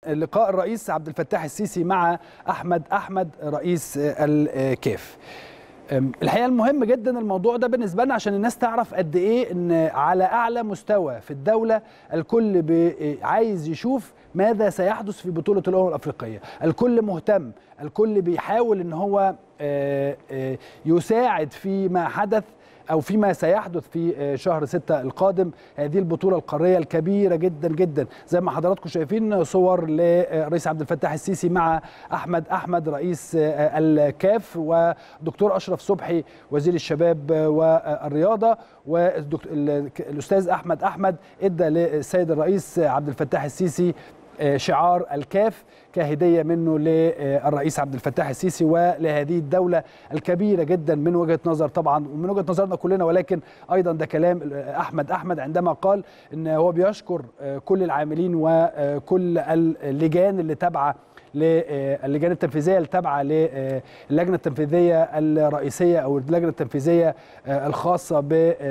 لقاء الرئيس عبد الفتاح السيسي مع احمد احمد رئيس الكاف الحقيقه المهم جدا الموضوع ده بالنسبه لنا عشان الناس تعرف قد ايه ان على اعلى مستوى في الدوله الكل عايز يشوف ماذا سيحدث في بطوله الامم الافريقيه الكل مهتم الكل بيحاول ان هو يساعد فيما حدث او فيما سيحدث في شهر ستة القادم هذه البطوله القاريه الكبيره جدا جدا زي ما حضراتكم شايفين صور لرئيس عبد الفتاح السيسي مع احمد احمد رئيس الكاف ودكتور اشرف صبحي وزير الشباب والرياضه والاستاذ احمد احمد ادى للسيد الرئيس عبد الفتاح السيسي شعار الكاف كهديه منه للرئيس عبد الفتاح السيسي ولهذه الدوله الكبيره جدا من وجهه نظر طبعا ومن وجهه نظرنا كلنا ولكن ايضا ده كلام احمد احمد عندما قال ان هو بيشكر كل العاملين وكل اللجان اللي تابعه للجان التنفيذيه اللي تابعه للجنه التنفيذيه الرئيسيه او اللجنه التنفيذيه الخاصه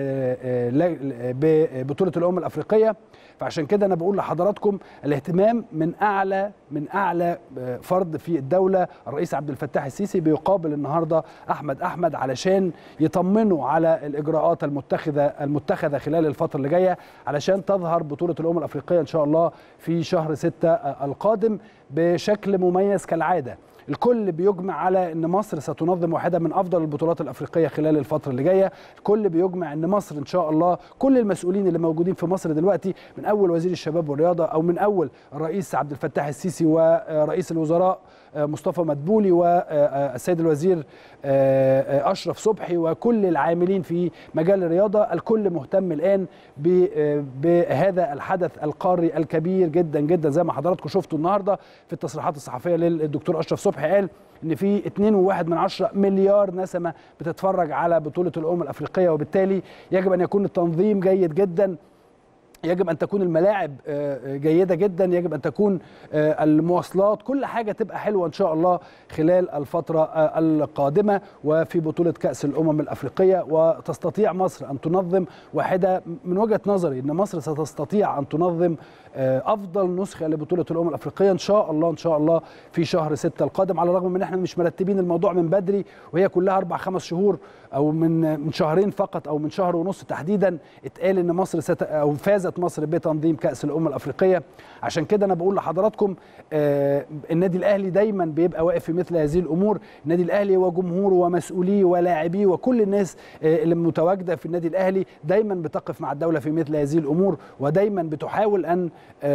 ببطوله الامم الافريقيه فعشان كده انا بقول لحضراتكم الاهتمام من اعلى من اعلى فرد في الدوله الرئيس عبد الفتاح السيسي بيقابل النهارده احمد احمد علشان يطمنوا على الاجراءات المتخذه المتخذه خلال الفتره اللي جايه علشان تظهر بطوله الامم الافريقيه ان شاء الله في شهر 6 القادم بشكل مميز كالعاده الكل بيجمع على ان مصر ستنظم واحده من افضل البطولات الافريقيه خلال الفتره اللي جايه الكل بيجمع ان مصر ان شاء الله كل المسؤولين اللي موجودين في مصر دلوقتي من اول وزير الشباب والرياضه او من اول الرئيس عبد الفتاح السيسي ورئيس الوزراء مصطفى مدبولي والسيد الوزير اشرف صبحي وكل العاملين في مجال الرياضه الكل مهتم الان بهذا الحدث القاري الكبير جدا جدا زي ما حضراتكم شفتوا النهارده في التصريحات الصحفيه للدكتور اشرف صبحي قال ان في 2.1 من عشرة مليار نسمه بتتفرج على بطوله الامم الافريقيه وبالتالي يجب ان يكون التنظيم جيد جدا يجب ان تكون الملاعب جيده جدا يجب ان تكون المواصلات كل حاجه تبقى حلوه ان شاء الله خلال الفتره القادمه وفي بطوله كاس الامم الافريقيه وتستطيع مصر ان تنظم واحده من وجهه نظري ان مصر ستستطيع ان تنظم افضل نسخه لبطوله الامم الافريقيه ان شاء الله ان شاء الله في شهر 6 القادم على الرغم من ان احنا مش مرتبين الموضوع من بدري وهي كلها اربع خمس شهور او من من شهرين فقط او من شهر ونص تحديدا اتقال ان مصر ست او فازت مصر بتنظيم كاس الامم الافريقيه عشان كده انا بقول لحضراتكم آه النادي الاهلي دايما بيبقى واقف في مثل هذه الامور النادي الاهلي وجمهوره ومسؤوليه ولاعبيه وكل الناس آه اللي متواجده في النادي الاهلي دايما بتقف مع الدوله في مثل هذه الامور ودايما بتحاول ان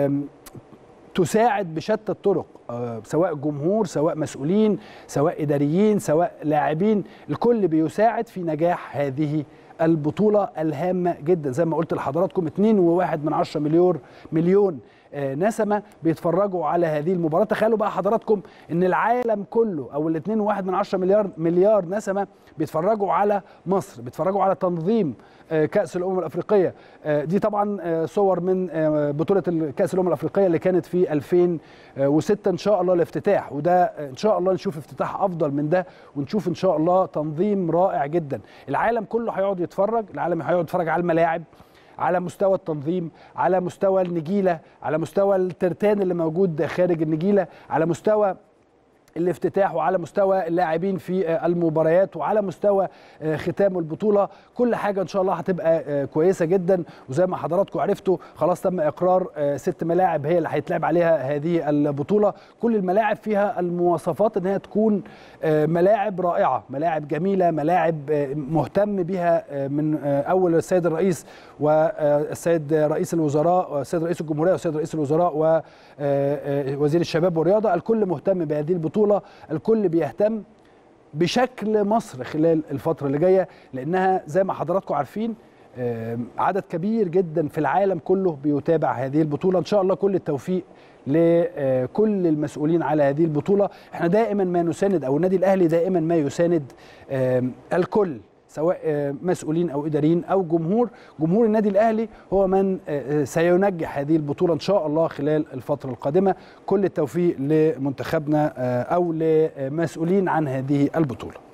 تساعد بشتى الطرق سواء جمهور سواء مسؤولين سواء اداريين سواء لاعبين الكل بيساعد في نجاح هذه البطوله الهامه جدا زي ما قلت لحضراتكم 2.1 من 10 مليون مليون نسمه بيتفرجوا على هذه المباراه تخيلوا بقى حضراتكم ان العالم كله او ال 2.1 من 10 مليار مليار نسمه بيتفرجوا على مصر بيتفرجوا على تنظيم كاس الامم الافريقيه دي طبعا صور من بطوله كاس الامم الافريقيه اللي كانت في 2006 ان شاء الله الافتتاح وده ان شاء الله نشوف افتتاح افضل من ده ونشوف ان شاء الله تنظيم رائع جدا العالم كله هيقعد يتفرج العالم هيقعد يتفرج على الملاعب على مستوى التنظيم على مستوى النجيله على مستوى الترتان اللي موجود خارج النجيله على مستوى الافتتاح وعلى مستوى اللاعبين في المباريات وعلى مستوى ختام البطوله كل حاجه ان شاء الله هتبقى كويسه جدا وزي ما حضراتكم عرفتوا خلاص تم اقرار ست ملاعب هي اللي هيتلعب عليها هذه البطوله كل الملاعب فيها المواصفات ان هي تكون ملاعب رائعه ملاعب جميله ملاعب مهتم بها من اول السيد الرئيس والسيد رئيس الوزراء والسيد رئيس الجمهوريه والسيد رئيس الوزراء ووزير الشباب والرياضه الكل مهتم بهذه البطوله الكل بيهتم بشكل مصر خلال الفتره اللي جايه لانها زي ما حضراتكم عارفين عدد كبير جدا في العالم كله بيتابع هذه البطوله ان شاء الله كل التوفيق لكل المسؤولين على هذه البطوله احنا دائما ما نساند او النادي الاهلي دائما ما يساند الكل سواء مسؤولين او اداريين او جمهور جمهور النادي الاهلي هو من سينجح هذه البطوله ان شاء الله خلال الفتره القادمه كل التوفيق لمنتخبنا او لمسؤولين عن هذه البطوله